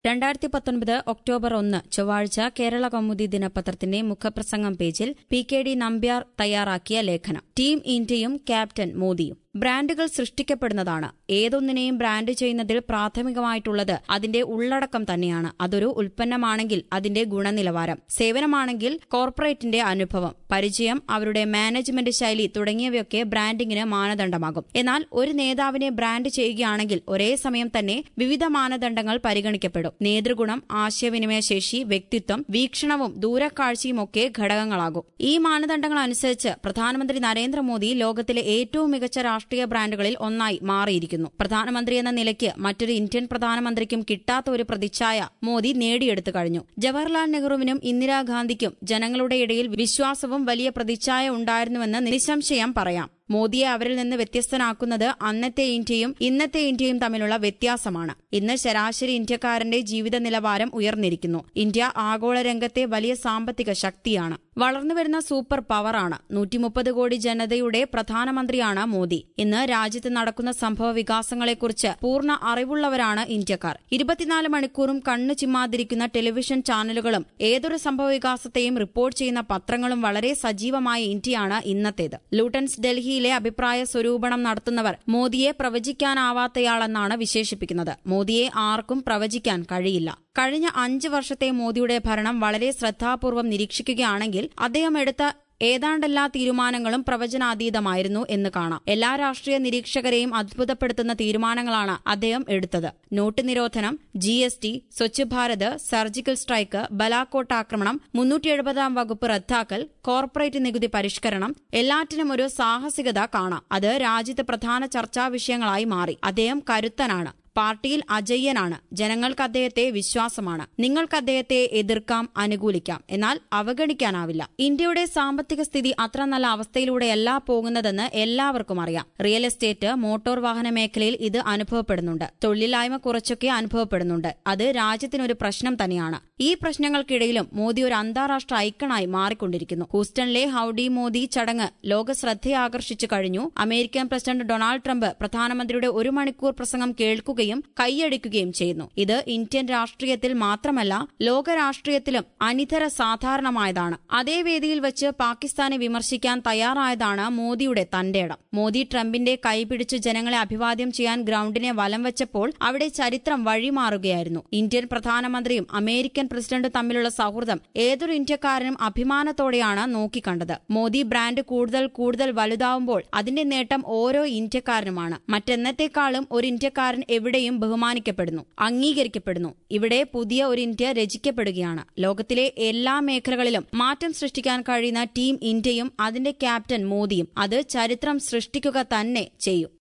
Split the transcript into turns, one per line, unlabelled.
രണ്ടായിരത്തി പത്തൊൻപത് ഒക്ടോബർ ഒന്ന് ചൊവ്വാഴ്ച കേരള കൗമുദി ദിനപത്രത്തിന്റെ മുഖപ്രസംഗം പേജിൽ പി കെ ഡി നമ്പ്യാർ തയ്യാറാക്കിയ ലേഖനം ടീം ഇന്ത്യയും ക്യാപ്റ്റൻ മോദിയും ബ്രാൻഡുകൾ സൃഷ്ടിക്കപ്പെടുന്നതാണ് ഏതൊന്നിനെയും ബ്രാൻഡ് ചെയ്യുന്നതിൽ പ്രാഥമികമായിട്ടുള്ളത് അതിന്റെ ഉള്ളടക്കം തന്നെയാണ് അതൊരു ഉൽപ്പന്നമാണെങ്കിൽ അതിന്റെ ഗുണനിലവാരം സേവനമാണെങ്കിൽ കോർപ്പറേറ്റിന്റെ അനുഭവം പരിചയം അവരുടെ മാനേജ്മെന്റ് ശൈലി തുടങ്ങിയവയൊക്കെ ബ്രാൻഡിങ്ങിന് മാനദണ്ഡമാകും എന്നാൽ ഒരു നേതാവിനെ ബ്രാൻഡ് ചെയ്യുകയാണെങ്കിൽ ഒരേ സമയം തന്നെ വിവിധ മാനദണ്ഡങ്ങൾ പരിഗണിക്കപ്പെടും നേതൃഗുണം ആശയവിനിമയ ശേഷി വ്യക്തിത്വം വീക്ഷണവും ദൂരക്കാഴ്ചയും ഒക്കെ ഘടകങ്ങളാകും ഈ മാനദണ്ഡങ്ങൾ അനുസരിച്ച് പ്രധാനമന്ത്രി നരേന്ദ്രമോദി ലോകത്തിലെ ഏറ്റവും മികച്ച രാഷ്ട്രീയ ബ്രാൻഡുകളിൽ ഒന്നായി മാറിയിരിക്കുന്നു പ്രധാനമന്ത്രി എന്ന നിലയ്ക്ക് മറ്റൊരു ഇന്ത്യൻ പ്രധാനമന്ത്രിക്കും കിട്ടാത്ത ഒരു പ്രതിച്ഛായ മോദി നേടിയെടുത്തു കഴിഞ്ഞു ജവഹർലാൽ നെഹ്റുവിനും ഇന്ദിരാഗാന്ധിക്കും ജനങ്ങളുടെ ഇടയിൽ വിശ്വാസവും വലിയ പ്രതിച്ഛായ ഉണ്ടായിരുന്നുവെന്ന് നിസ്സംശയം പറയാം മോദിയെ അവരിൽ നിന്ന് വ്യത്യസ്തനാക്കുന്നത് അന്നത്തെ ഇന്ത്യയും ഇന്നത്തെ ഇന്ത്യയും തമ്മിലുള്ള വ്യത്യാസമാണ് ഇന്ന് ശരാശരി ഇന്ത്യക്കാരന്റെ ജീവിത നിലവാരം ഉയർന്നിരിക്കുന്നു ഇന്ത്യ ആഗോള രംഗത്തെ വലിയ സാമ്പത്തിക ശക്തിയാണ് വളർന്നുവരുന്ന സൂപ്പർ പവറാണ് നൂറ്റിമുപ്പത് കോടി ജനതയുടെ പ്രധാനമന്ത്രിയാണ് മോദി ഇന്ന് രാജ്യത്ത് നടക്കുന്ന സംഭവ വികാസങ്ങളെക്കുറിച്ച് പൂർണ്ണ അറിവുള്ളവരാണ് ഇന്ത്യക്കാർ ഇരുപത്തിനാല് മണിക്കൂറും കണ്ണു ചിമ്മാതിരിക്കുന്ന ടെലിവിഷൻ ചാനലുകളും ഏതൊരു സംഭവ വികാസത്തെയും റിപ്പോർട്ട് ചെയ്യുന്ന പത്രങ്ങളും വളരെ സജീവമായ ഇന്ത്യയാണ് ഇന്നത്തേത് ലൂട്ടൻസ് ഡൽഹിയിൽ ഇന്ത്യയിലെ അഭിപ്രായ സ്വരൂപണം നടത്തുന്നവർ മോദിയെ പ്രവചിക്കാനാവാത്തയാളെന്നാണ് വിശേഷിപ്പിക്കുന്നത് മോദിയെ ആർക്കും പ്രവചിക്കാൻ കഴിയില്ല കഴിഞ്ഞ അഞ്ച് വർഷത്തെ മോദിയുടെ ഭരണം വളരെ ശ്രദ്ധാപൂർവം നിരീക്ഷിക്കുകയാണെങ്കിൽ അദ്ദേഹം എടുത്ത ഏതാണ്ടെല്ലാ തീരുമാനങ്ങളും പ്രവചനാതീതമായിരുന്നു എന്ന് കാണാം എല്ലാ രാഷ്ട്രീയ നിരീക്ഷകരെയും അത്ഭുതപ്പെടുത്തുന്ന തീരുമാനങ്ങളാണ് അദ്ദേഹം എടുത്തത് നോട്ട് നിരോധനം G S T Swachh Bharat surgical strike Balakot ആക്രമണം മുന്നൂറ്റി എഴുപതാം വകുപ്പ് റദ്ദാക്കൽ കോർപ്പറേറ്റ് നികുതി പരിഷ്കരണം എല്ലാറ്റിനും ഒരു സാഹസികത കാണാം അത് രാജ്യത്ത് പ്രധാന ചർച്ചാ വിഷയങ്ങളായി മാറി അദ്ദേഹം കരുത്തനാണ് പാർട്ടിയിൽ അജയ്യനാണ് ജനങ്ങൾക്ക് അദ്ദേഹത്തെ വിശ്വാസമാണ് നിങ്ങൾക്ക് അദ്ദേഹത്തെ എതിർക്കാം അനുകൂലിക്കാം എന്നാൽ അവഗണിക്കാനാവില്ല ഇന്ത്യയുടെ സാമ്പത്തിക സ്ഥിതി അത്ര നല്ല അവസ്ഥയിലൂടെയല്ല പോകുന്നതെന്ന് എല്ലാവർക്കും അറിയാം റിയൽ എസ്റ്റേറ്റ് മോട്ടോർ വാഹന മേഖലയിൽ ഇത് അനുഭവപ്പെടുന്നുണ്ട് തൊഴിലില്ലായ്മ കുറച്ചൊക്കെ അനുഭവപ്പെടുന്നുണ്ട് അത് രാജ്യത്തിനൊരു പ്രശ്നം തന്നെയാണ് ഈ പ്രശ്നങ്ങൾക്കിടയിലും മോദി ഒരു അന്താരാഷ്ട്ര ഐക്കണായി മാറിക്കൊണ്ടിരിക്കുന്നു ഹൂസ്റ്റണിലെ ഹൌഡി മോദി ചടങ്ങ് ലോക ശ്രദ്ധയാകർഷിച്ചു കഴിഞ്ഞു അമേരിക്കൻ പ്രസിഡന്റ് ഡൊണാൾഡ് ട്രംപ് പ്രധാനമന്ത്രിയുടെ ഒരു മണിക്കൂർ പ്രസംഗം കേൾക്കുക കേൾക്കുകയും കൈയടിക്കുകയും ചെയ്യുന്നു ഇത് ഇന്ത്യൻ രാഷ്ട്രീയത്തിൽ മാത്രമല്ല ലോക രാഷ്ട്രീയത്തിലും അനിതര സാധാരണമായതാണ് അതേ വേദിയിൽ വെച്ച് പാകിസ്ഥാനെ വിമർശിക്കാൻ തയ്യാറായതാണ് മോദിയുടെ തന്റേടം മോദി ട്രംപിന്റെ കൈപിടിച്ച് ജനങ്ങളെ അഭിവാദ്യം ചെയ്യാൻ ഗ്രൌണ്ടിനെ വലം വെച്ചപ്പോൾ അവിടെ ചരിത്രം വഴിമാറുകയായിരുന്നു ഇന്ത്യൻ പ്രധാനമന്ത്രിയും അമേരിക്കൻ പ്രസിഡന്റും തമ്മിലുള്ള സൗഹൃദം ഏതൊരു ഇന്ത്യക്കാരനും അഭിമാനത്തോടെയാണ് നോക്കിക്കണ്ടത് മോദി ബ്രാൻഡ് കൂടുതൽ കൂടുതൽ വലുതാവുമ്പോൾ അതിന്റെ നേട്ടം ഓരോ ഇന്ത്യക്കാരനുമാണ് മറ്റെന്നത്തെക്കാളും ഒരു ഇന്ത്യക്കാരൻ എവിടെ എവിടെയും ബഹുമാനിക്കപ്പെടുന്നു അംഗീകരിക്കപ്പെടുന്നു ഇവിടെ പുതിയ ഒരു ഇന്ത്യ രചിക്കപ്പെടുകയാണ് ലോകത്തിലെ എല്ലാ മേഖലകളിലും മാറ്റം സൃഷ്ടിക്കാൻ കഴിയുന്ന ടീം ഇന്ത്യയും അതിന്റെ ക്യാപ്റ്റൻ മോദിയും അത് ചരിത്രം സൃഷ്ടിക്കുക തന്നെ ചെയ്യും